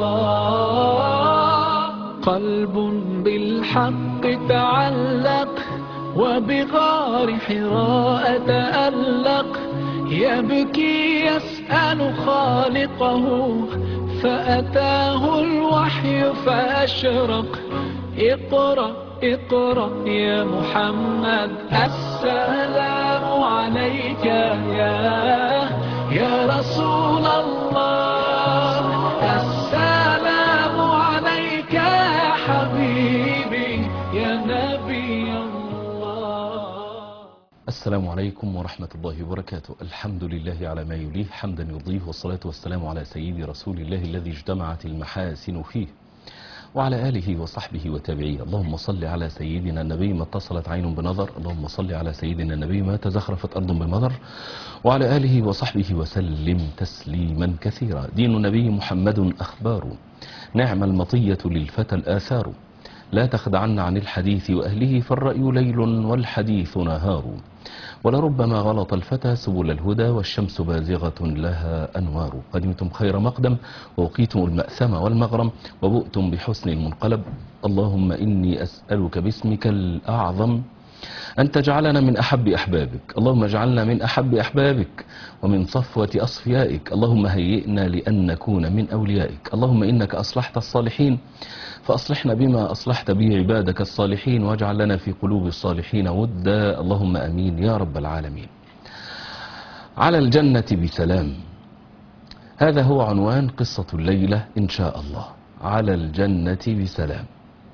الله قلب بالحق تعلق وبغار حراء تألق يبكي يسأل خالقه فأتاه الوحي فأشرق اقرأ اقرأ يا محمد السلام عليك يا يا رسول الله السلام عليك يا حبيبي يا نبي الله السلام عليكم ورحمة الله وبركاته الحمد لله على ما يليه حمدا يضيه والصلاة والسلام على سيد رسول الله الذي اجتمعت المحاسن فيه وعلى آله وصحبه وتابعيه اللهم صل على سيدنا النبي ما اتصلت عين بنظر اللهم صل على سيدنا النبي ما تزخرفت أرض بمطر وعلى آله وصحبه وسلم تسليما كثيرا دين النبي محمد أخبار نعم المطية للفتى الآثار لا تخدعن عن الحديث وأهله فالرأي ليل والحديث نهار ولربما غلط الفتى سبل الهدى والشمس بازغة لها أنوار قدمتم خير مقدم ووقيتم المأثم والمغرم وبؤتم بحسن المنقلب اللهم إني أسألك باسمك الأعظم أن تجعلنا من أحب أحبابك اللهم اجعلنا من أحب أحبابك ومن صفوة أصفيائك اللهم هيئنا لأن نكون من أوليائك اللهم إنك أصلحت الصالحين فأصلحنا بما أصلحت به عبادك الصالحين واجعل لنا في قلوب الصالحين ودا اللهم أمين يا رب العالمين على الجنة بسلام هذا هو عنوان قصة الليلة إن شاء الله على الجنة بسلام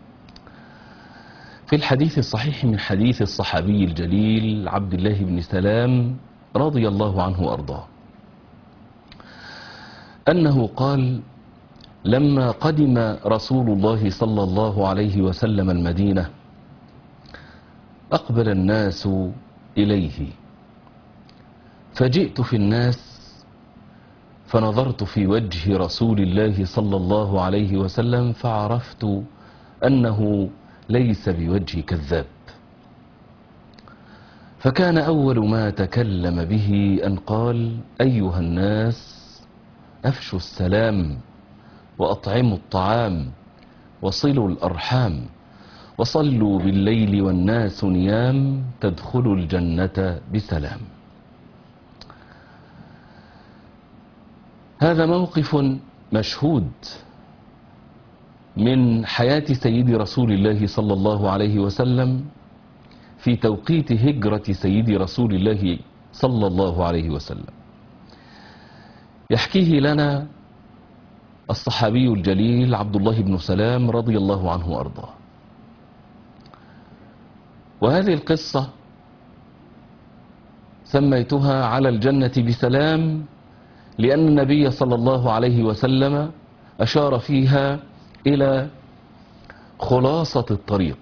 في الحديث الصحيح من حديث الصحابي الجليل عبد الله بن سلام رضي الله عنه وأرضاه أنه قال لما قدم رسول الله صلى الله عليه وسلم المدينة أقبل الناس إليه فجئت في الناس فنظرت في وجه رسول الله صلى الله عليه وسلم فعرفت أنه ليس بوجه كذاب فكان أول ما تكلم به أن قال أيها الناس أفشوا السلام وأطعموا الطعام وصلوا الأرحام وصلوا بالليل والناس نيام تدخلوا الجنة بسلام هذا موقف مشهود من حياة سيد رسول الله صلى الله عليه وسلم في توقيت هجرة سيد رسول الله صلى الله عليه وسلم يحكيه لنا الصحابي الجليل عبد الله بن سلام رضي الله عنه وأرضاه وهذه القصة سميتها على الجنة بسلام لأن النبي صلى الله عليه وسلم أشار فيها إلى خلاصة الطريق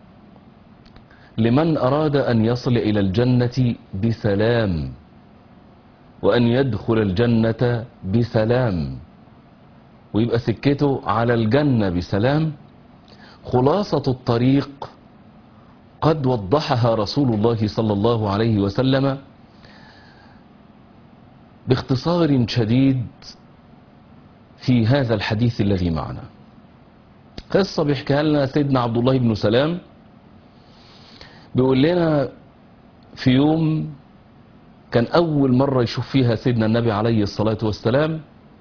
لمن أراد أن يصل إلى الجنة بسلام وأن يدخل الجنة بسلام ويبقى سكته على الجنة بسلام خلاصة الطريق قد وضحها رسول الله صلى الله عليه وسلم باختصار شديد في هذا الحديث الذي معنا قصة بيحكيها لنا سيدنا عبد الله بن سلام بيقول لنا في يوم كان أول مرة يشوف فيها سيدنا النبي عليه الصلاة والسلام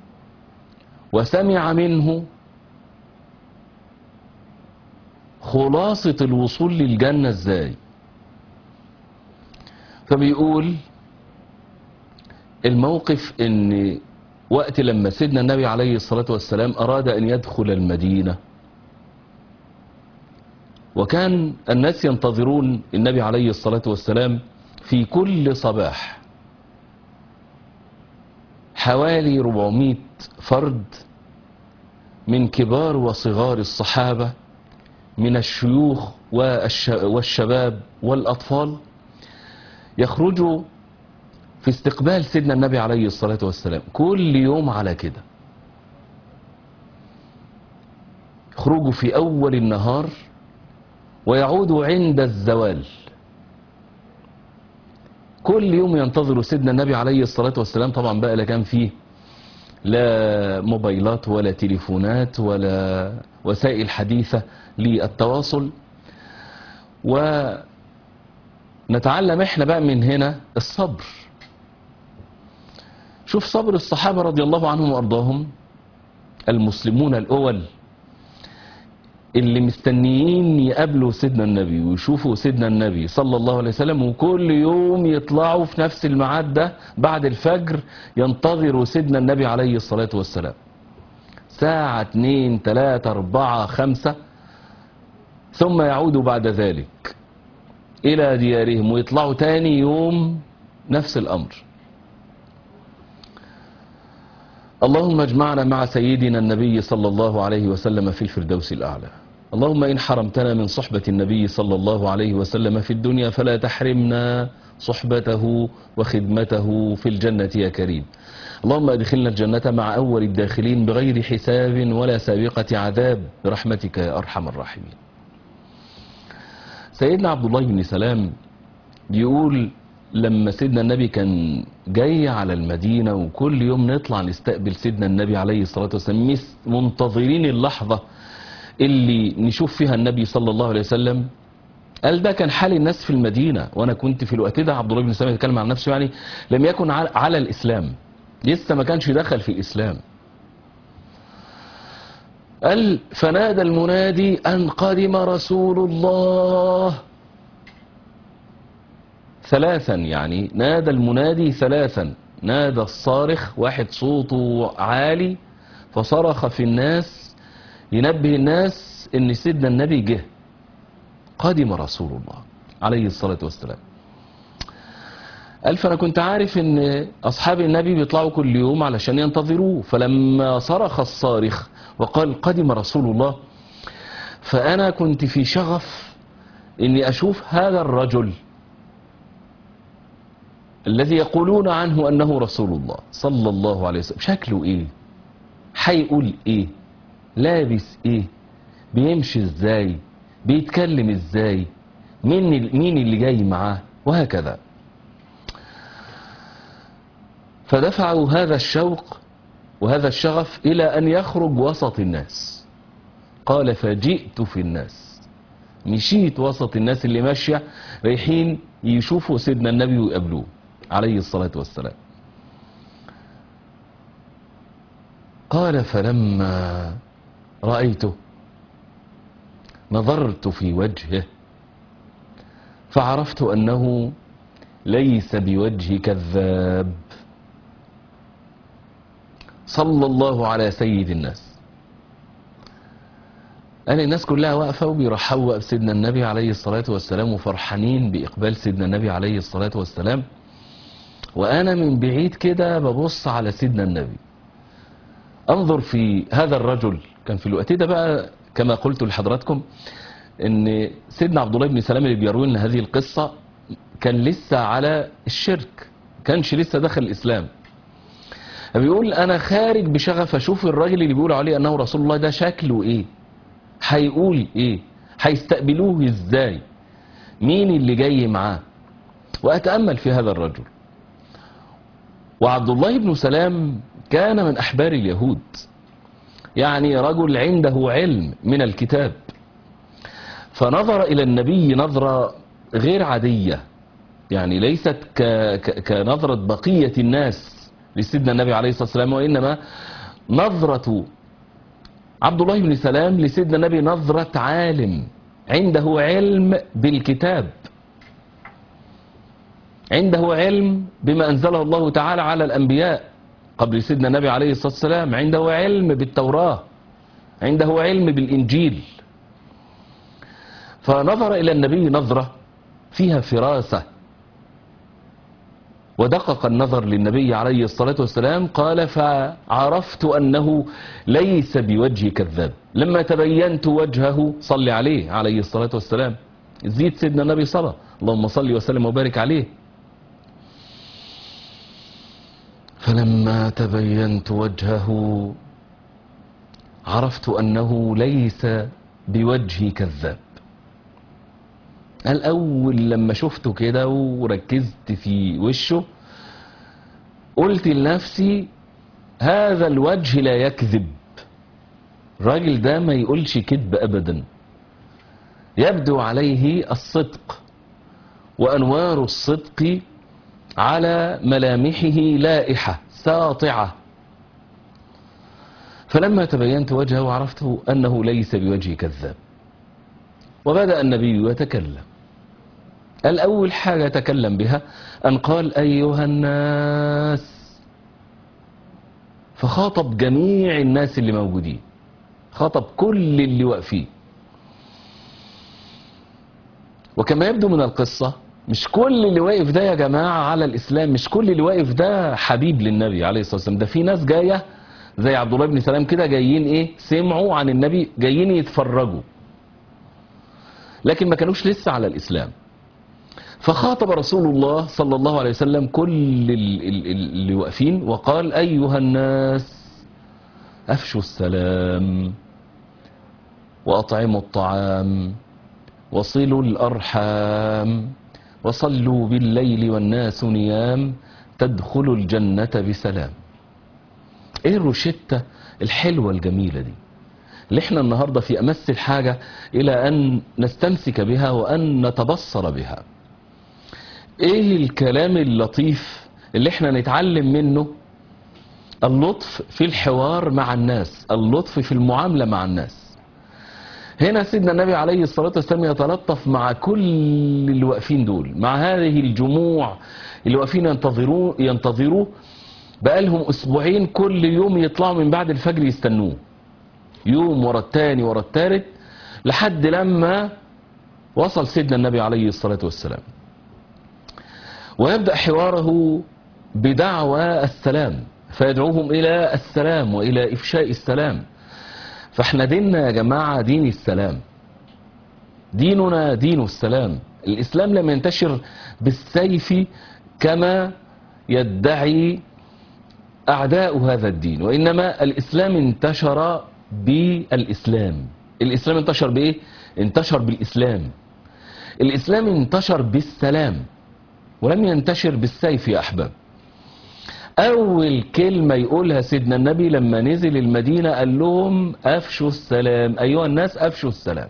وسمع منه خلاصة الوصول للجنة ازاي فبيقول الموقف ان وقت لما سيدنا النبي عليه الصلاة والسلام أراد أن يدخل المدينة وكان الناس ينتظرون النبي عليه الصلاة والسلام في كل صباح حوالي 400 فرد من كبار وصغار الصحابة من الشيوخ والشباب والأطفال يخرجوا في استقبال سيدنا النبي عليه الصلاة والسلام كل يوم على كده يخرجوا في أول النهار ويعودوا عند الزوال كل يوم ينتظروا سيدنا النبي عليه الصلاة والسلام طبعا بقى لا كان فيه لا موبايلات ولا تليفونات ولا وسائل حديثة للتواصل ونتعلم احنا بقى من هنا الصبر شوف صبر الصحابة رضي الله عنهم وأرضاهم المسلمون الأول اللي مستنيين يقابلوا سيدنا النبي ويشوفوا سيدنا النبي صلى الله عليه وسلم وكل يوم يطلعوا في نفس الميعاد ده بعد الفجر ينتظروا سيدنا النبي عليه الصلاة والسلام ساعة اتنين تلاتة اربعة خمسة ثم يعودوا بعد ذلك إلى ديارهم ويطلعوا تاني يوم نفس الأمر اللهم اجمعنا مع سيدنا النبي صلى الله عليه وسلم في الفردوس الأعلى اللهم إن حرمتنا من صحبة النبي صلى الله عليه وسلم في الدنيا فلا تحرمنا صحبته وخدمته في الجنة يا كريم اللهم ادخلنا الجنة مع أول الداخلين بغير حساب ولا سابقة عذاب برحمتك يا أرحم الراحمين سيدنا عبد الله بن سلام بيقول لما سيدنا النبي كان جاي على المدينة وكل يوم نطلع نستقبل سيدنا النبي عليه الصلاة والسلام مس- منتظرين اللحظة اللي نشوف فيها النبي صلى الله عليه وسلم قال ده كان حال الناس في المدينة وانا كنت في الوقت ده عبد الله بن سلام يتكلم عن نفسه يعني لم يكن على على الاسلام لسه ما كانش دخل في الاسلام قال فنادى المنادي ان قدم رسول الله ثلاثا يعني نادى المنادي ثلاثا نادى الصارخ واحد صوته عالي فصرخ في الناس ينبه الناس ان سيدنا النبي جه قدم رسول الله عليه الصلاة والسلام قال فأنا كنت عارف ان أصحاب النبي بيطلعوا كل يوم علشان ينتظروه فلما صرخ الصارخ وقال قدم رسول الله فأنا كنت في شغف اني اشوف هذا الرجل الذي يقولون عنه انه رسول الله صلى الله عليه وسلم شكله ايه هيقول ايه لابس ايه بيمشي ازاي بيتكلم ازاي مين ال- مين اللي جاي معاه وهكذا فدفعوا هذا الشوق وهذا الشغف الى ان يخرج وسط الناس قال فجئت في الناس مشيت وسط الناس اللي ماشيه رايحين يشوفوا سيدنا النبي ويقابلوه عليه الصلاه والسلام قال فلما رايته نظرت في وجهه فعرفت انه ليس بوجه كذاب صلى الله على سيد الناس قال الناس كلها واقفة وبيرحبوا بسيدنا النبي عليه الصلاة والسلام وفرحانين بإقبال سيدنا النبي عليه الصلاة والسلام وأنا من بعيد كده ببص على سيدنا النبي انظر في هذا الرجل كان في الوقت ده بقى كما قلت لحضراتكم ان سيدنا عبد الله بن سلام اللي بيروي لنا هذه القصة كان لسه على الشرك كانش لسه دخل الإسلام بيقول انا خارج بشغف اشوف الراجل اللي بيقول عليه انه رسول الله ده شكله ايه هيقول ايه هيستقبلوه ازاي مين اللي جاي معاه واتامل في هذا الرجل وعبد الله بن سلام كان من احبار اليهود يعني رجل عنده علم من الكتاب فنظر الى النبي نظره غير عاديه يعني ليست ك... ك... كنظره بقيه الناس لسيدنا النبي عليه الصلاه والسلام وانما نظره عبد الله بن سلام لسيدنا النبي نظره عالم عنده علم بالكتاب عنده علم بما انزله الله تعالى على الانبياء قبل سيدنا النبي عليه الصلاه والسلام عنده علم بالتوراه عنده علم بالانجيل فنظر الى النبي نظره فيها فراسه ودقق النظر للنبي عليه الصلاة والسلام قال فعرفت أنه ليس بوجه كذاب لما تبينت وجهه صلي عليه عليه الصلاة والسلام زيد سيدنا النبي صلى اللهم صل وسلم وبارك عليه فلما تبينت وجهه عرفت أنه ليس بوجه كذاب الأول لما شفته كده وركزت في وشه قلت لنفسي هذا الوجه لا يكذب الراجل ده ما يقولش كذب ابدا يبدو عليه الصدق وانوار الصدق على ملامحه لائحه ساطعه فلما تبينت وجهه عرفت انه ليس بوجه كذاب وبدا النبي يتكلم الاول حاجه تكلم بها ان قال ايها الناس فخاطب جميع الناس اللي موجودين خاطب كل اللي واقفين وكما يبدو من القصة مش كل اللي واقف ده يا جماعة على الإسلام مش كل اللي واقف ده حبيب للنبي عليه الصلاة والسلام ده في ناس جاية زي عبد الله بن سلام كده جايين إيه سمعوا عن النبي جايين يتفرجوا لكن ما كانوش لسه على الإسلام فخاطب رسول الله صلى الله عليه وسلم كل ال- ال- ال- اللي واقفين وقال أيها الناس أفشوا السلام وأطعموا الطعام وصلوا الأرحام وصلوا بالليل والناس نيام تدخلوا الجنة بسلام ايه الروشتة الحلوة الجميلة دي اللي احنا النهاردة في أمس الحاجة إلى أن نستمسك بها وأن نتبصر بها ايه الكلام اللطيف اللي احنا نتعلم منه اللطف في الحوار مع الناس اللطف في المعاملة مع الناس هنا سيدنا النبي عليه الصلاة والسلام يتلطف مع كل اللي واقفين دول مع هذه الجموع اللي واقفين ينتظروه ينتظروه بقالهم اسبوعين كل يوم يطلعوا من بعد الفجر يستنوه يوم ورا التاني ورا التالت لحد لما وصل سيدنا النبي عليه الصلاة والسلام ويبدأ حواره بدعوى السلام فيدعوهم إلى السلام وإلى إفشاء السلام فاحنا ديننا يا جماعة دين السلام ديننا دين السلام الإسلام لم ينتشر بالسيف كما يدعي أعداء هذا الدين وإنما الإسلام انتشر بالإسلام الإسلام انتشر بإيه؟ انتشر بالإسلام الإسلام انتشر بالسلام ولم ينتشر بالسيف يا أحباب أول كلمة يقولها سيدنا النبي لما نزل المدينة قال لهم أفشوا السلام أيها الناس أفشوا السلام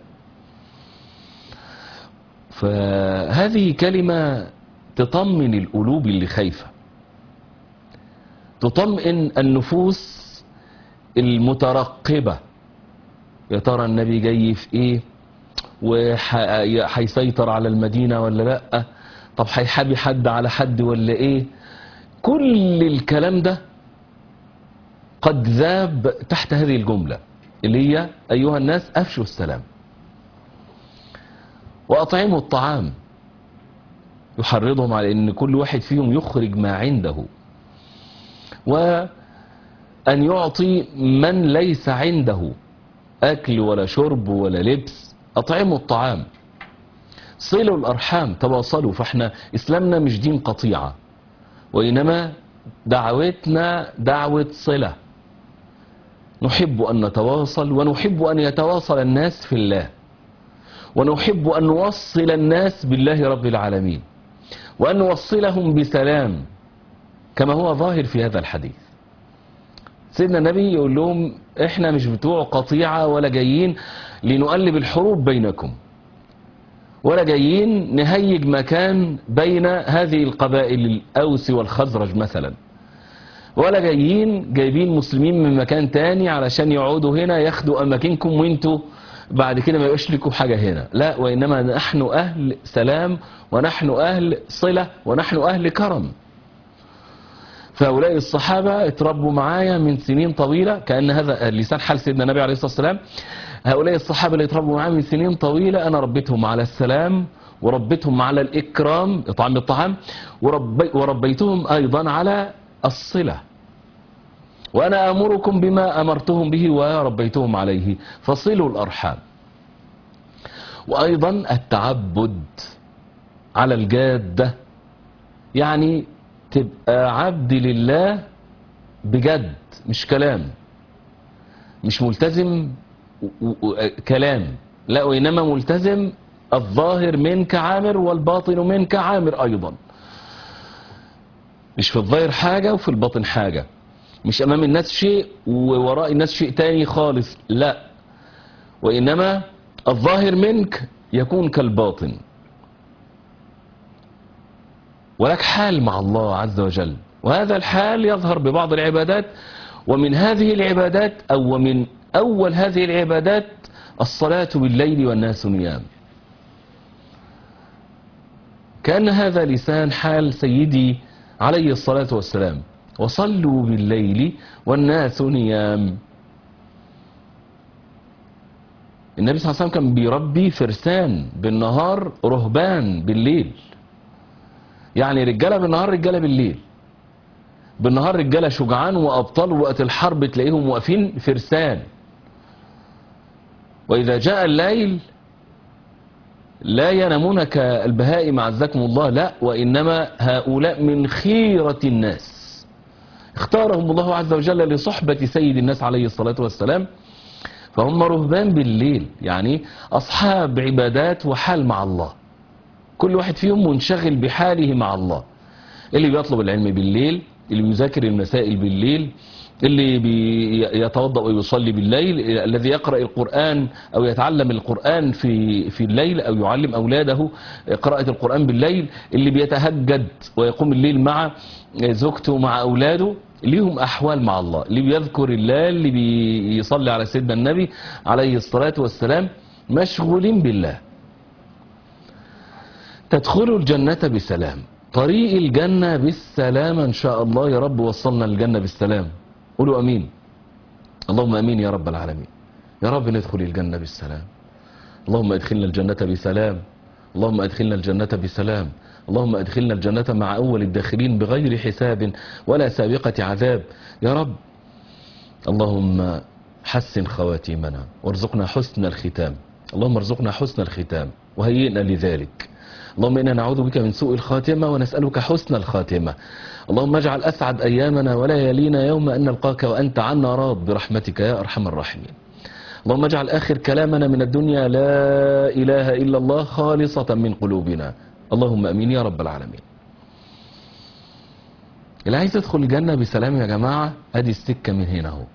فهذه كلمة تطمن القلوب اللي خايفة تطمئن النفوس المترقبة يا ترى النبي جاي في ايه وهيسيطر على المدينة ولا لأ طب هيحابي حد على حد ولا ايه كل الكلام ده قد ذاب تحت هذه الجملة اللي هي أيها الناس أفشوا السلام وأطعموا الطعام يحرضهم على أن كل واحد فيهم يخرج ما عنده وأن يعطي من ليس عنده أكل ولا شرب ولا لبس أطعموا الطعام صلوا الأرحام تواصلوا فاحنا إسلامنا مش دين قطيعة وإنما دعوتنا دعوة صلة نحب أن نتواصل ونحب أن يتواصل الناس في الله ونحب أن نوصل الناس بالله رب العالمين وأن نوصلهم بسلام كما هو ظاهر في هذا الحديث سيدنا النبي يقول لهم احنا مش بتوع قطيعة ولا جايين لنقلب الحروب بينكم ولا جايين نهيج مكان بين هذه القبائل الأوس والخزرج مثلا ولا جايين جايبين مسلمين من مكان تاني علشان يقعدوا هنا ياخدوا أماكنكم وانتوا بعد كده ما يبقاش لكم حاجة هنا لا وإنما نحن أهل سلام ونحن أهل صلة ونحن أهل كرم فهؤلاء الصحابة اتربوا معايا من سنين طويلة كأن هذا لسان حال سيدنا النبي عليه الصلاة والسلام هؤلاء الصحابة اللي اتربوا معايا من سنين طويلة أنا ربيتهم على السلام وربيتهم على الإكرام إطعام الطعام وربي وربيتهم أيضا على الصلة وأنا أمركم بما أمرتهم به وربيتهم عليه فصلوا الأرحام وأيضا التعبد على الجادة يعني تبقى عبد لله بجد مش كلام مش ملتزم و- و- كلام لا وإنما ملتزم الظاهر منك عامر والباطن منك عامر أيضا مش في الظاهر حاجة وفي الباطن حاجة مش أمام الناس شيء ووراء الناس شيء تاني خالص لا وإنما الظاهر منك يكون كالباطن ولك حال مع الله عز وجل وهذا الحال يظهر ببعض العبادات ومن هذه العبادات أو ومن أول هذه العبادات الصلاة بالليل والناس نيام كان هذا لسان حال سيدي عليه الصلاة والسلام وصلوا بالليل والناس نيام النبي صلى الله عليه وسلم كان بيربي فرسان بالنهار رهبان بالليل يعني رجالة بالنهار رجالة بالليل بالنهار رجالة شجعان وأبطال وقت الحرب تلاقيهم واقفين فرسان وإذا جاء الليل لا ينامون كالبهائم عزكم الله لا وإنما هؤلاء من خيرة الناس اختارهم الله عز وجل لصحبة سيد الناس عليه الصلاة والسلام فهم رهبان بالليل يعني أصحاب عبادات وحال مع الله كل واحد فيهم منشغل بحاله مع الله اللي بيطلب العلم بالليل اللي بيذاكر المسائل بالليل اللي بيتوضأ ويصلي بالليل الذي يقرأ القرآن أو يتعلم القرآن في في الليل أو يعلم أولاده قراءة القرآن بالليل اللي بيتهجد ويقوم الليل مع زوجته مع أولاده ليهم أحوال مع الله اللي بيذكر الله اللي بيصلي على سيدنا النبي عليه الصلاة والسلام مشغولين بالله تدخلوا الجنة بسلام طريق الجنة بالسلام إن شاء الله يا رب وصلنا الجنة بالسلام قولوا أمين اللهم أمين يا رب العالمين يا رب ندخل الجنة بالسلام اللهم ادخلنا الجنة بسلام اللهم ادخلنا الجنة بسلام اللهم ادخلنا الجنة مع أول الداخلين بغير حساب ولا سابقة عذاب يا رب اللهم حسن خواتيمنا وارزقنا حسن الختام اللهم ارزقنا حسن الختام وهيئنا لذلك اللهم إنا نعوذ بك من سوء الخاتمة ونسألك حسن الخاتمة اللهم اجعل أسعد أيامنا ولا يلينا يوم أن نلقاك وأنت عنا راض برحمتك يا أرحم الراحمين اللهم اجعل آخر كلامنا من الدنيا لا إله إلا الله خالصة من قلوبنا اللهم أمين يا رب العالمين اللي عايز يدخل الجنة بسلام يا جماعة ادي السكة من هنا اهو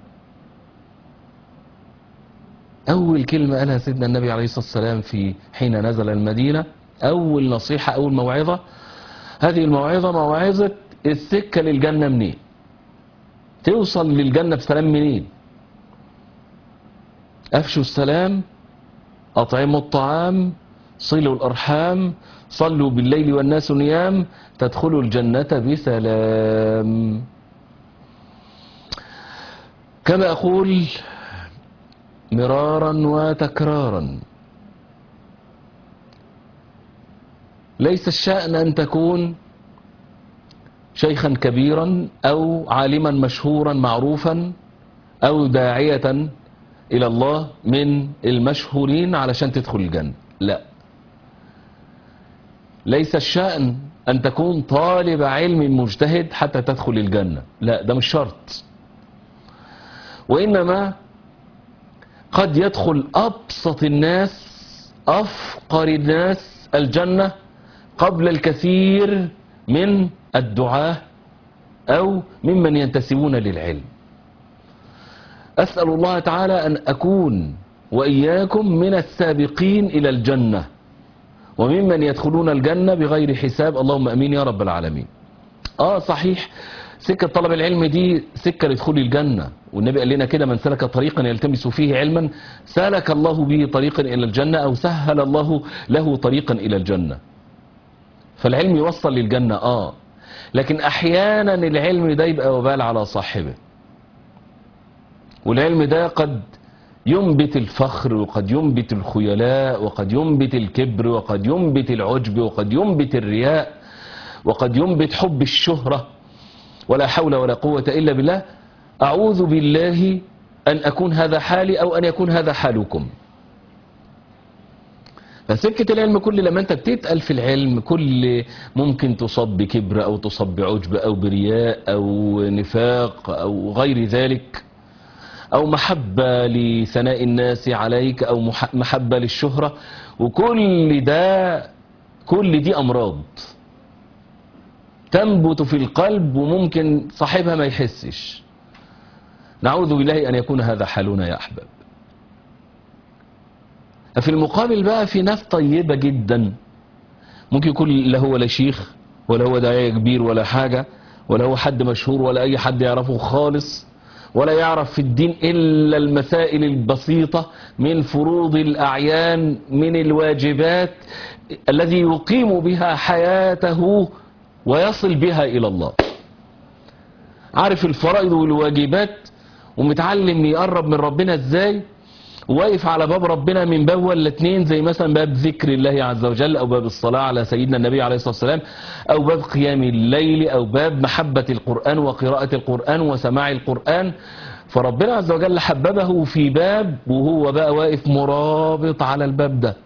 أول كلمة قالها سيدنا النبي عليه الصلاة والسلام في حين نزل المدينة أول نصيحة أول موعظة هذه الموعظة موعظة السكة للجنة منين توصل للجنة بسلام منين أفشوا السلام أطعموا الطعام صلوا الأرحام صلوا بالليل والناس نيام تدخلوا الجنة بسلام كما أقول مرارا وتكرارا ليس الشأن أن تكون شيخا كبيرا أو عالما مشهورا معروفا أو داعية إلى الله من المشهورين علشان تدخل الجنة لا ليس الشأن أن تكون طالب علم مجتهد حتى تدخل الجنة لا ده مش شرط وإنما قد يدخل أبسط الناس أفقر الناس الجنة قبل الكثير من الدعاة أو ممن ينتسبون للعلم أسأل الله تعالى أن أكون وإياكم من السابقين إلى الجنة وممن يدخلون الجنة بغير حساب اللهم أمين يا رب العالمين آه صحيح سكة طلب العلم دي سكة لدخول الجنة والنبي قال لنا كده من سلك طريقا يلتمس فيه علما سلك الله به طريقا إلى الجنة أو سهل الله له طريقا إلى الجنة فالعلم يوصل للجنة آه لكن أحيانا العلم ده يبقى وبال على صاحبه والعلم ده قد ينبت الفخر وقد ينبت الخيلاء وقد ينبت الكبر وقد ينبت العجب وقد ينبت الرياء وقد ينبت حب الشهرة ولا حول ولا قوة إلا بالله أعوذ بالله أن أكون هذا حالي أو أن يكون هذا حالكم فسكة العلم كل لما انت بتتقل في العلم كل ممكن تصاب بكبر او تصاب بعجب او برياء او نفاق او غير ذلك او محبة لثناء الناس عليك او مح- محبة للشهرة وكل ده كل دي امراض تنبت في القلب وممكن صاحبها ما يحسش نعوذ بالله أن يكون هذا حالنا يا أحباب في المقابل بقى في ناس طيبة جدا ممكن يكون لا هو لا شيخ ولا هو داعية كبير ولا حاجة ولا هو حد مشهور ولا أي حد يعرفه خالص ولا يعرف في الدين إلا المسائل البسيطة من فروض الأعيان من الواجبات الذي يقيم بها حياته ويصل بها إلى الله عارف الفرائض والواجبات ومتعلم يقرب من ربنا ازاي واقف على باب ربنا من باب ولا اتنين زي مثلا باب ذكر الله عز وجل او باب الصلاة على سيدنا النبي عليه الصلاة والسلام او باب قيام الليل او باب محبة القرآن وقراءة القرآن وسماع القرآن فربنا عز وجل حببه في باب وهو بقى واقف مرابط على الباب ده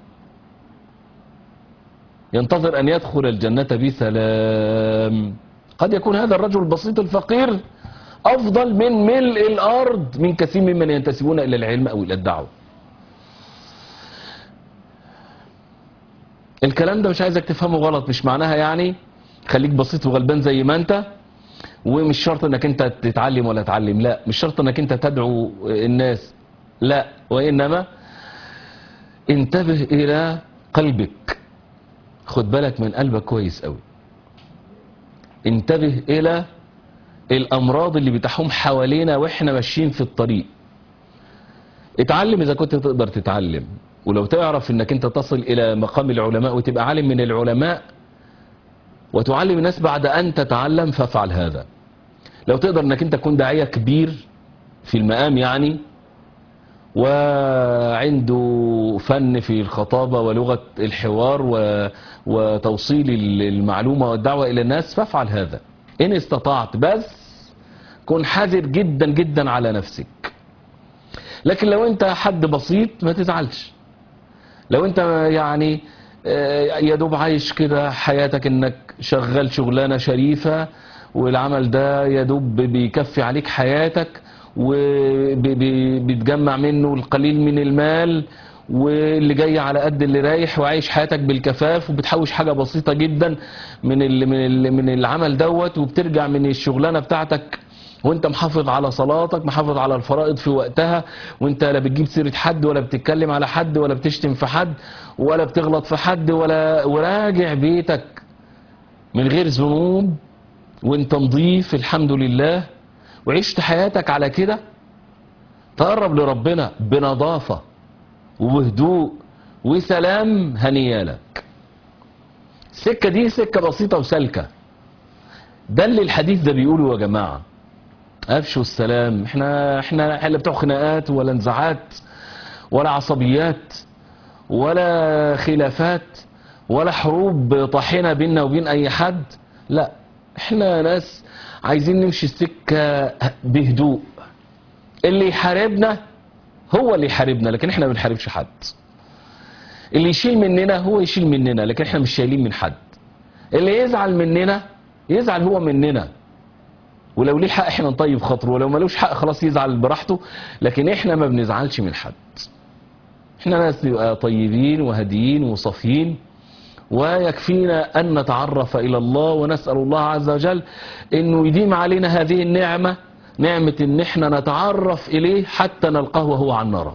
ينتظر أن يدخل الجنة بسلام قد يكون هذا الرجل البسيط الفقير أفضل من ملء الأرض من كثير ممن ينتسبون إلى العلم أو إلى الدعوة الكلام ده مش عايزك تفهمه غلط مش معناها يعني خليك بسيط وغلبان زي ما انت ومش شرط انك انت تتعلم ولا تعلم لا مش شرط انك انت تدعو الناس لا وإنما انتبه إلى قلبك خد بالك من قلبك كويس قوي انتبه إلى الأمراض اللي بتحوم حوالينا وإحنا ماشيين في الطريق اتعلم إذا كنت تقدر تتعلم ولو تعرف انك انت تصل الى مقام العلماء وتبقى عالم من العلماء وتعلم الناس بعد ان تتعلم فافعل هذا لو تقدر انك انت تكون داعية كبير في المقام يعني وعنده فن في الخطابة ولغة الحوار و... وتوصيل المعلومة والدعوة إلى الناس فافعل هذا إن استطعت بس كن حذر جدا جدا على نفسك لكن لو أنت حد بسيط ما تزعلش لو أنت يعني يا دوب عايش كده حياتك انك شغال شغلانة شريفة والعمل ده يا دوب بيكفي عليك حياتك وبتجمع منه القليل من المال واللي جاي على قد اللي رايح وعايش حياتك بالكفاف وبتحوش حاجة بسيطة جدا من ال من ال من العمل دوت وبترجع من الشغلانة بتاعتك وانت محافظ على صلاتك محافظ على الفرائض في وقتها وانت لا بتجيب سيرة حد ولا بتتكلم على حد ولا بتشتم في حد ولا بتغلط في حد ولا وراجع بيتك من غير ذنوب وانت نظيف الحمد لله وعشت حياتك على كده تقرب لربنا بنظافة وبهدوء وسلام هنيالك السكة دي سكة بسيطة وسالكة ده اللي الحديث ده بيقوله يا جماعة افشوا السلام احنا احنا احنا بتوع خناقات ولا نزاعات ولا عصبيات ولا خلافات ولا حروب طاحنة بيننا وبين اي حد لا احنا ناس عايزين نمشي السكة بهدوء اللي يحاربنا هو اللي يحاربنا لكن احنا ما بنحاربش حد اللي يشيل مننا هو يشيل مننا لكن احنا مش شايلين من حد اللي يزعل مننا يزعل هو مننا ولو ليه حق احنا نطيب خاطره ولو ملوش حق خلاص يزعل براحته لكن احنا ما بنزعلش من حد احنا ناس نبقى طيبين وهاديين وصافيين ويكفينا أن نتعرف إلى الله ونسأل الله عز وجل أنه يديم علينا هذه النعمة نعمة أن احنا نتعرف إليه حتى نلقاه وهو عن نرد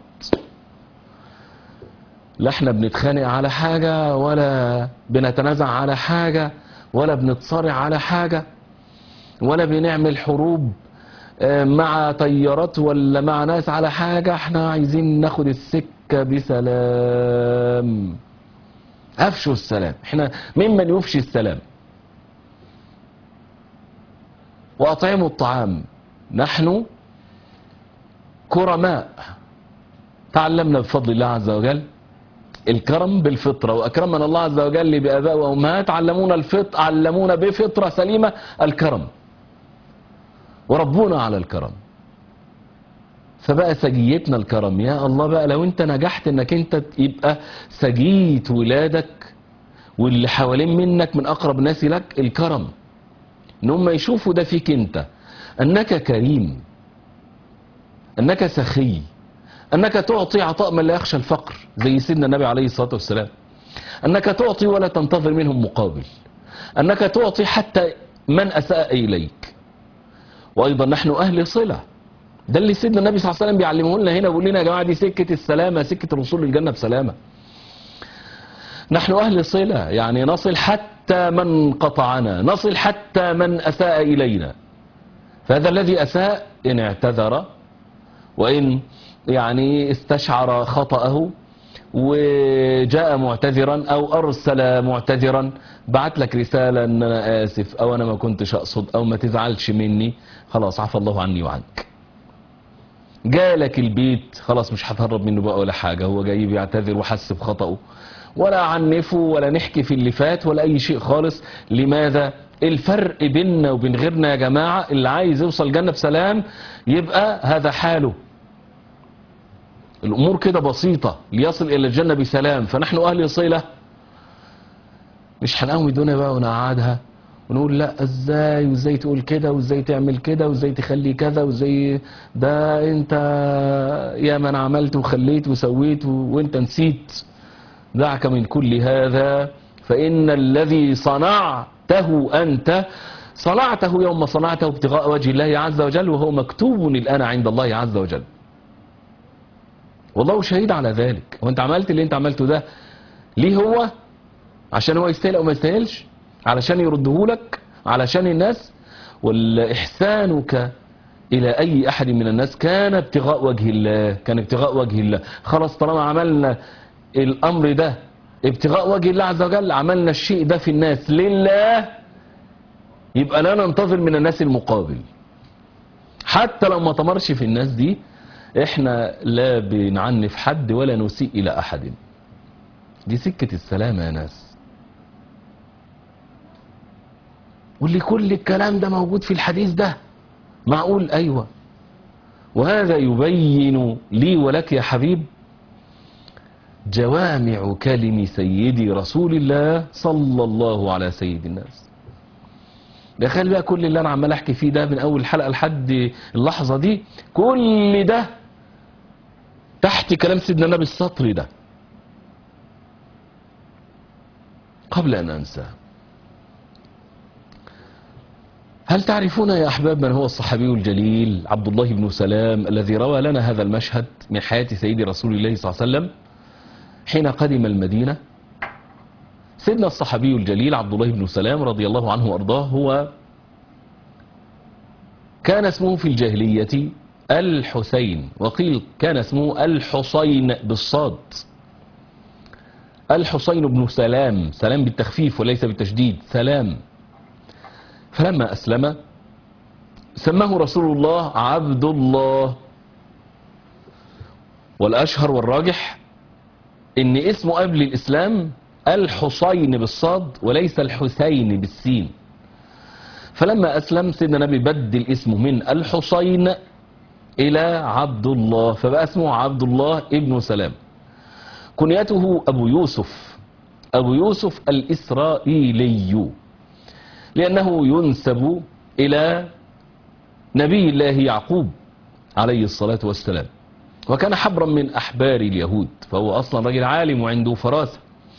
لا احنا بنتخانق على حاجة ولا بنتنازع على حاجة ولا بنتصارع على حاجة ولا بنعمل حروب مع طيارات ولا مع ناس على حاجة احنا عايزين ناخد السكة بسلام افشوا السلام احنا ممن يفشي السلام واطعموا الطعام نحن كرماء تعلمنا بفضل الله عز وجل الكرم بالفطرة وأكرمنا الله عز وجل بآباء وأمهات علمونا الفط علمونا بفطرة سليمة الكرم وربونا على الكرم فبقى سجيتنا الكرم يا الله بقى لو انت نجحت انك انت يبقى سجيت ولادك واللي حوالين منك من اقرب ناس لك الكرم ان هم يشوفوا ده فيك انت انك كريم انك سخي انك تعطي عطاء من لا يخشى الفقر زي سيدنا النبي عليه الصلاة والسلام انك تعطي ولا تنتظر منهم مقابل انك تعطي حتى من اساء اليك وايضا نحن اهل صله ده اللي سيدنا النبي صلى الله عليه وسلم بيعلمه لنا هنا بيقول لنا يا جماعه دي سكه السلامه سكه الوصول للجنه بسلامه نحن اهل صله يعني نصل حتى من قطعنا نصل حتى من اساء الينا فهذا الذي اساء ان اعتذر وان يعني استشعر خطأه وجاء معتذرا او ارسل معتذرا بعت لك رسالة ان انا اسف او انا ما كنتش اقصد او ما تزعلش مني خلاص عفى الله عني وعنك جالك البيت خلاص مش هتهرب منه بقى ولا حاجة هو جاي بيعتذر وحس بخطأه ولا عنفه ولا نحكي في اللي فات ولا اي شيء خالص لماذا الفرق بيننا وبين غيرنا يا جماعة اللي عايز يوصل جنة بسلام يبقى هذا حاله الامور كده بسيطة ليصل الى الجنة بسلام فنحن اهل صلة مش هنقوم الدنيا بقى ونقعدها ونقول لا ازاي وازاي تقول كده وازاي تعمل كده وازاي تخلي كذا وازاي ده انت يا من عملت وخليت وسويت و... وانت نسيت دعك من كل هذا فإن الذي صنعته أنت صنعته يوم صنعته ابتغاء وجه الله عز وجل وهو مكتوب الآن عند الله عز وجل والله شهيد على ذلك وانت عملت اللي انت عملته ده ليه هو عشان هو يستاهل او ما يستاهلش علشان يرده لك علشان الناس ولا احسانك الى اي احد من الناس كان ابتغاء وجه الله كان ابتغاء وجه الله خلاص طالما عملنا الامر ده ابتغاء وجه الله عز وجل عملنا الشيء ده في الناس لله يبقى لا ننتظر من الناس المقابل حتى لو ما تمرش في الناس دي احنا لا بنعنف حد ولا نسيء الى احد دي سكة السلامة يا ناس واللي كل الكلام ده موجود في الحديث ده معقول ايوه وهذا يبين لي ولك يا حبيب جوامع كلم سيدي رسول الله صلى الله على سيد الناس دخل بقى كل اللي انا عمال احكي فيه ده من اول الحلقه لحد اللحظه دي كل ده تحت كلام سيدنا النبي السطر ده قبل ان انسى هل تعرفون يا احباب من هو الصحابي الجليل عبد الله بن سلام الذي روى لنا هذا المشهد من حياه سيدي رسول الله صلى الله عليه وسلم حين قدم المدينة سيدنا الصحابي الجليل عبد الله بن سلام رضي الله عنه وارضاه هو كان اسمه في الجاهلية الحسين وقيل كان اسمه الحسين بالصاد الحسين بن سلام سلام بالتخفيف وليس بالتشديد سلام فلما أسلم سماه رسول الله عبد الله والأشهر والراجح ان اسمه قبل الاسلام الحسين بالصاد وليس الحسين بالسين فلما اسلم سيدنا النبي بدل اسمه من الحسين الى عبد الله فبقى اسمه عبد الله ابن سلام كنيته ابو يوسف ابو يوسف الاسرائيلي لانه ينسب الى نبي الله يعقوب عليه الصلاه والسلام وكان حبرا من أحبار اليهود فهو أصلا رجل عالم وعنده فراسة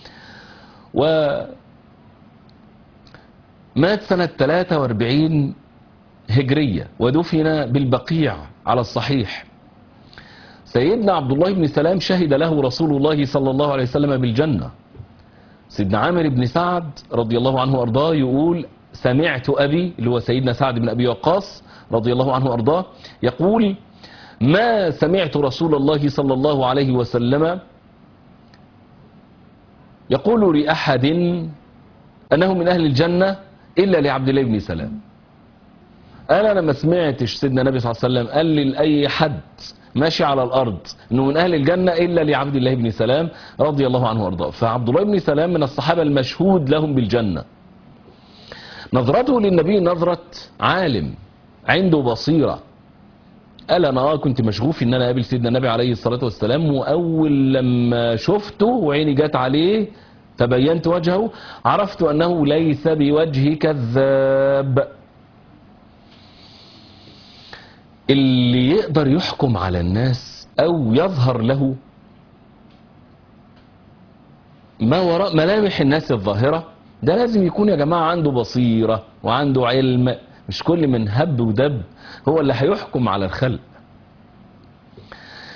ومات سنة 43 هجرية ودفن بالبقيع على الصحيح سيدنا عبد الله بن سلام شهد له رسول الله صلى الله عليه وسلم بالجنة سيدنا عامر بن سعد رضي الله عنه وأرضاه يقول سمعت أبي اللي هو سيدنا سعد بن أبي وقاص رضي الله عنه وأرضاه يقول ما سمعت رسول الله صلى الله عليه وسلم يقول لأحد أنه من أهل الجنة إلا لعبد الله بن سلام أنا لما سمعتش سيدنا النبي صلى الله عليه وسلم قال لي لأي حد ماشي على الأرض أنه من أهل الجنة إلا لعبد الله بن سلام رضي الله عنه وارضاه فعبد الله بن سلام من الصحابة المشهود لهم بالجنة نظرته للنبي نظرة عالم عنده بصيرة قال انا اه كنت مشغوف ان انا اقابل سيدنا النبي عليه الصلاه والسلام واول لما شفته وعيني جت عليه تبينت وجهه عرفت انه ليس بوجه كذاب اللي يقدر يحكم على الناس او يظهر له ما وراء ملامح الناس الظاهره ده لازم يكون يا جماعه عنده بصيره وعنده علم مش كل من هب ودب هو اللي هيحكم على الخلق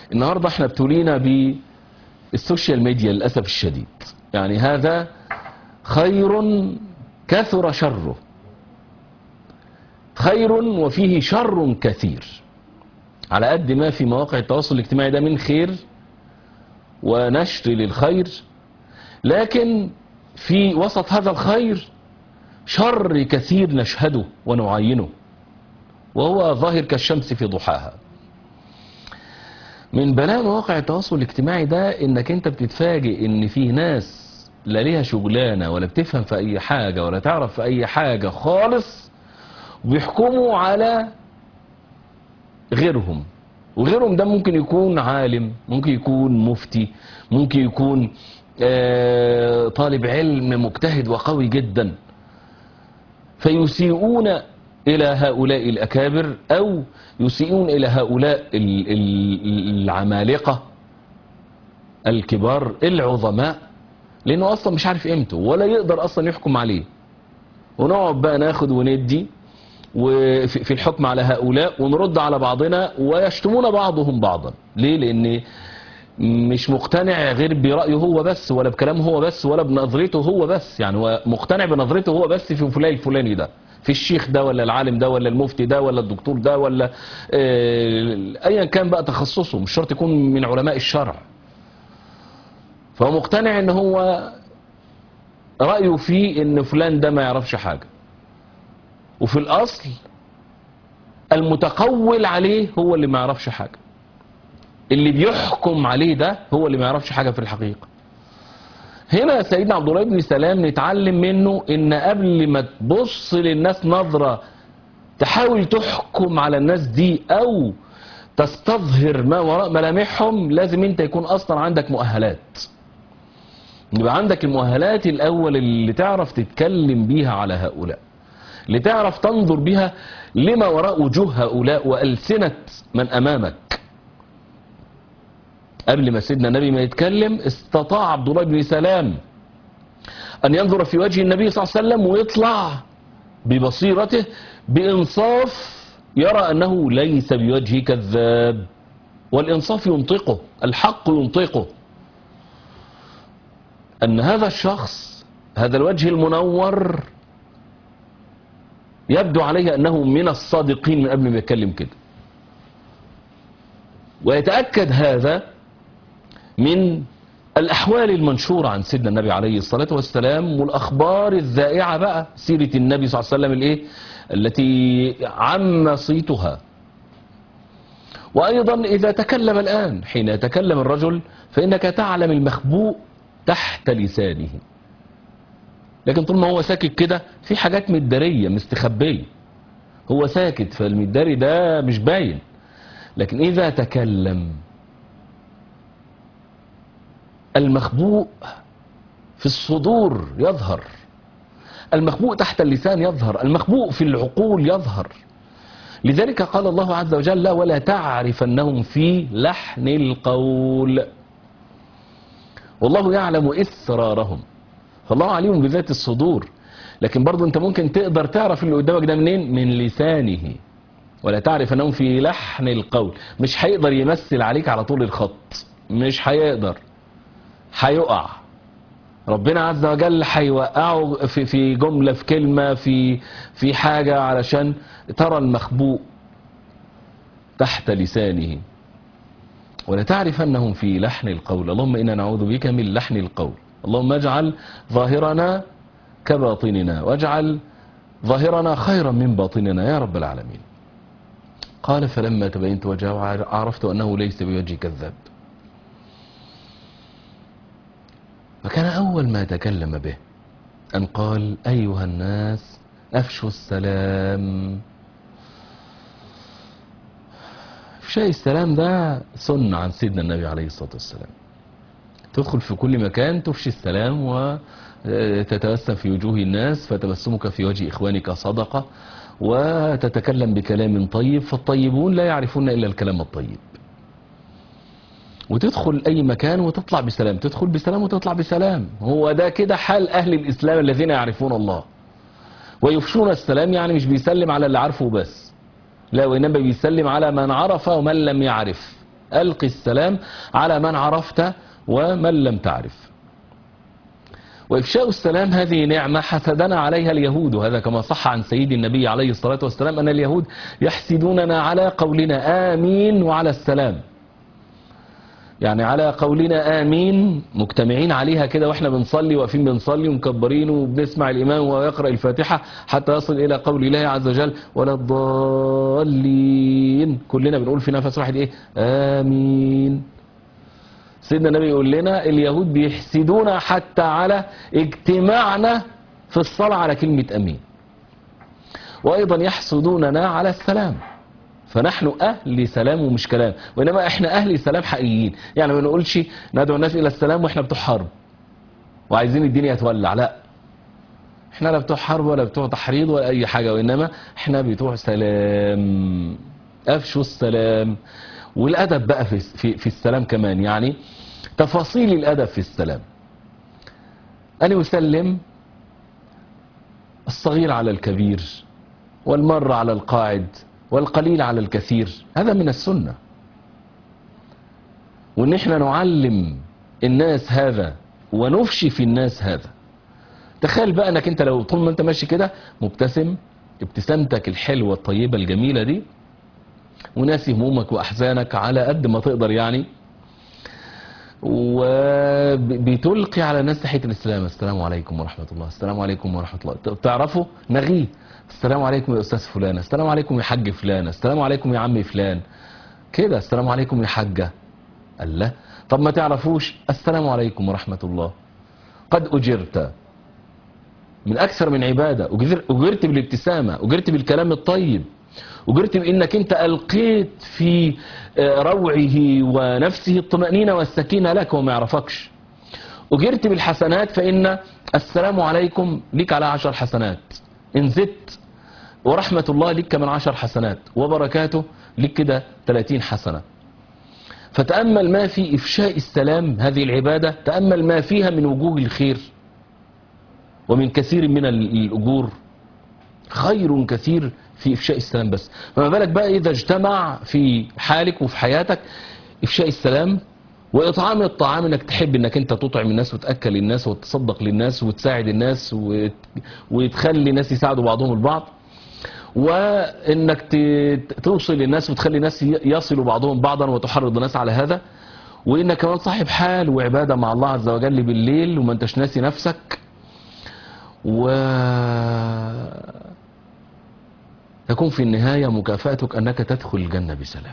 النهاردة احنا ابتلينا بالسوشيال ميديا للأسف الشديد يعني هذا خير كثر شره خير وفيه شر كثير على قد ما في مواقع التواصل الاجتماعي ده من خير ونشر للخير لكن في وسط هذا الخير شر كثير نشهده ونعاينه وهو ظاهر كالشمس في ضحاها من بلاء مواقع التواصل الاجتماعي ده انك انت بتتفاجئ ان في ناس لا ليها شغلانه ولا بتفهم في اي حاجه ولا تعرف في اي حاجه خالص وبيحكموا على غيرهم وغيرهم ده ممكن يكون عالم ممكن يكون مفتي ممكن يكون آه، طالب علم مجتهد وقوي جدا فيسيئون إلى هؤلاء الأكابر أو يسيئون إلى هؤلاء ال- ال- العمالقة الكبار العظماء لأنه أصلا مش عارف قيمته ولا يقدر أصلا يحكم عليه ونقعد بقى ناخد وندي وفي في الحكم على هؤلاء ونرد على بعضنا ويشتمون بعضهم بعضا ليه لأن مش مقتنع غير برأيه هو بس ولا بكلامه هو بس ولا بنظرته هو بس يعني هو مقتنع بنظرته هو بس في فلان الفلاني ده في الشيخ ده ولا العالم ده ولا المفتي ده ولا الدكتور ده ولا آه، ايا كان بقى تخصصه مش شرط يكون من علماء الشرع فهو مقتنع ان هو رأيه فيه ان فلان ده ما يعرفش حاجة وفي الاصل المتقول عليه هو اللي ما يعرفش حاجة اللي بيحكم عليه ده هو اللي ما يعرفش حاجة في الحقيقة هنا سيدنا عبد الله بن سلام نتعلم منه ان قبل ما تبص للناس نظرة تحاول تحكم على الناس دي او تستظهر ما وراء ملامحهم لازم انت يكون اصلا عندك مؤهلات يبقى عندك المؤهلات الاول اللي تعرف تتكلم بيها على هؤلاء اللي تعرف تنظر بها لما وراء وجوه هؤلاء والسنة من امامك قبل ما سيدنا النبي ما يتكلم استطاع عبد الله بن سلام أن ينظر في وجه النبي صلى الله عليه وسلم ويطلع ببصيرته بإنصاف يرى أنه ليس بوجه كذاب والإنصاف ينطقه الحق ينطقه أن هذا الشخص هذا الوجه المنور يبدو عليه أنه من الصادقين من قبل ما يتكلم كده ويتأكد هذا من الأحوال المنشورة عن سيدنا النبي عليه الصلاة والسلام والأخبار الذائعة بقى سيرة النبي صلى الله عليه وسلم الإيه التي عم صيتها وأيضا إذا تكلم الآن حين يتكلم الرجل فإنك تعلم المخبوء تحت لسانه لكن طول ما هو ساكت كده في حاجات مدارية مستخبية هو ساكت فالمداري ده مش باين لكن إذا تكلم المخبوء في الصدور يظهر المخبوء تحت اللسان يظهر المخبوء في العقول يظهر لذلك قال الله عز وجل ولا تعرفنهم في لحن القول والله يعلم إسرارهم فالله عليم بذات الصدور لكن برضو انت ممكن تقدر تعرف اللي قدامك ده منين من لسانه ولا تعرف انهم في لحن القول مش هيقدر يمثل عليك على طول الخط مش هيقدر هيقع ربنا عز وجل هيوقعه في في جمله في كلمه في في حاجه علشان ترى المخبوء تحت لسانه ولا تعرف انهم في لحن القول اللهم انا نعوذ بك من لحن القول اللهم اجعل ظاهرنا كباطننا واجعل ظاهرنا خيرا من باطننا يا رب العالمين قال فلما تبينت وجهه عرفت انه ليس بوجه كذاب فكان أول ما تكلم به أن قال أيها الناس أفشوا السلام إفشاء السلام ده سنة عن سيدنا النبي عليه الصلاة والسلام تدخل في كل مكان تفشي السلام وتتبسم في وجوه الناس فتبسمك في وجه إخوانك صدقة وتتكلم بكلام طيب فالطيبون لا يعرفون إلا الكلام الطيب وتدخل اي مكان وتطلع بسلام تدخل بسلام وتطلع بسلام هو ده كده حال اهل الاسلام الذين يعرفون الله ويفشون السلام يعني مش بيسلم على اللي عارفه بس لا وانما بيسلم على من عرف ومن لم يعرف ألقي السلام على من عرفت ومن لم تعرف وإفشاء السلام هذه نعمة حسدنا عليها اليهود وهذا كما صح عن سيد النبي عليه الصلاة والسلام أن اليهود يحسدوننا على قولنا آمين وعلى السلام يعني على قولنا آمين مجتمعين عليها كده وإحنا بنصلي واقفين بنصلي ومكبرين وبنسمع الإمام ويقرأ الفاتحة حتى يصل إلى قول الله عز وجل ولا الضالين كلنا بنقول في نفس واحد إيه آمين سيدنا النبي يقول لنا اليهود بيحسدونا حتى على اجتماعنا في الصلاة على كلمة أمين وأيضا يحسدوننا على السلام فنحن أهل سلام ومش كلام وإنما إحنا أهل سلام حقيقيين يعني ما نقولش ندعو الناس إلى السلام وإحنا بتوع حرب وعايزين الدنيا تولع لا إحنا لا بتوع حرب ولا بتوع تحريض ولا أي حاجة وإنما إحنا بتوع سلام أفشوا السلام والأدب بقى في, في, في السلام كمان يعني تفاصيل الأدب في السلام أن يسلم الصغير على الكبير والمر على القاعد والقليل على الكثير هذا من السنة وان احنا نعلم الناس هذا ونفشي في الناس هذا تخيل بقى انك انت لو طول ما انت ماشي كده مبتسم ابتسامتك الحلوة الطيبة الجميلة دي وناسي همومك واحزانك على قد ما تقدر يعني وبتلقي على الناس تحية الإسلام السلام عليكم ورحمة الله السلام عليكم ورحمة الله تعرفوا نغيه السلام عليكم يا أستاذ فلان السلام عليكم يا حاج فلان السلام عليكم يا عم فلان كده السلام عليكم يا حاجة الله طب ما تعرفوش السلام عليكم ورحمة الله قد أجرت من أكثر من عبادة أجر- أجرت بالابتسامة أجرت بالكلام الطيب أجرت بأنك أنت ألقيت في آه، روعه ونفسه الطمأنينة والسكينة لك وما يعرفكش أجرت بالحسنات فإن السلام عليكم لك على عشر حسنات إن زدت ورحمة الله لك كمان عشر حسنات وبركاته لك كده 30 حسنة فتأمل ما في إفشاء السلام هذه العبادة تأمل ما فيها من وجوه الخير ومن كثير من ال- الأجور خير كثير في إفشاء السلام بس فما بالك بقى إذا اجتمع في حالك وفي حياتك إفشاء السلام وإطعام الطعام إنك تحب إنك أنت تطعم الناس وتأكل الناس وتصدق للناس وتساعد الناس وت... وتخلي الناس يساعدوا بعضهم البعض وإنك ت... توصل للناس وتخلي الناس ي- يصلوا بعضهم بعضا وتحرض الناس على هذا وإنك كمان صاحب حال وعبادة مع الله عز وجل بالليل وما انتش ناسي نفسك و تكون في النهاية مكافأتك أنك تدخل الجنة بسلام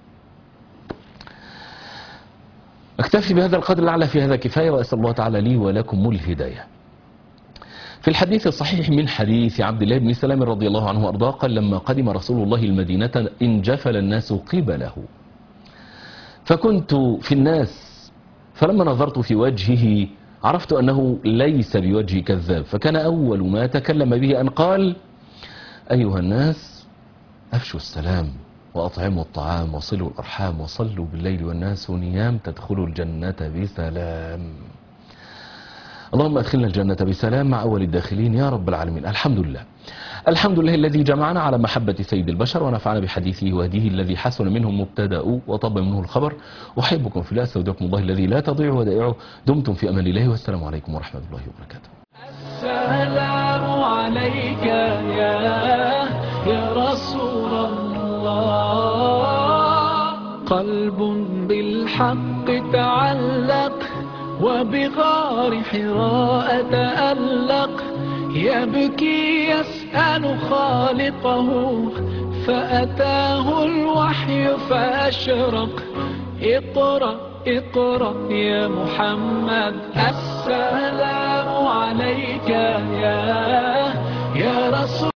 أكتفي بهذا القدر لعل في هذا كفاية وأسأل الله تعالى لي ولكم الهداية في الحديث الصحيح من حديث عبد الله بن سلام رضي الله عنه وأرضاه قال لما قدم رسول الله المدينة انجفل الناس قبله فكنت في الناس فلما نظرت في وجهه عرفت أنه ليس بوجه كذاب فكان أول ما تكلم به أن قال أيها الناس أفشوا السلام وأطعموا الطعام وصلوا الأرحام وصلوا بالليل والناس نيام تدخلوا الجنة بسلام اللهم أدخلنا الجنة بسلام مع أول الداخلين يا رب العالمين الحمد لله الحمد لله الذي جمعنا على محبة سيد البشر ونفعنا بحديثه وهديه الذي حسن منه مبتدأ وطب منه الخبر أحبكم في الله استودعكم الله الذي لا تضيع ودائعه دمتم في أمان الله والسلام عليكم ورحمة الله وبركاته السلام عليك يا يا رسول الله قلب بالحق تعلق وبغار حراء تألق يبكي يسأل خالقه فأتاه الوحي فأشرق اقرأ اقرأ يا محمد السلام عليك يا يا رسول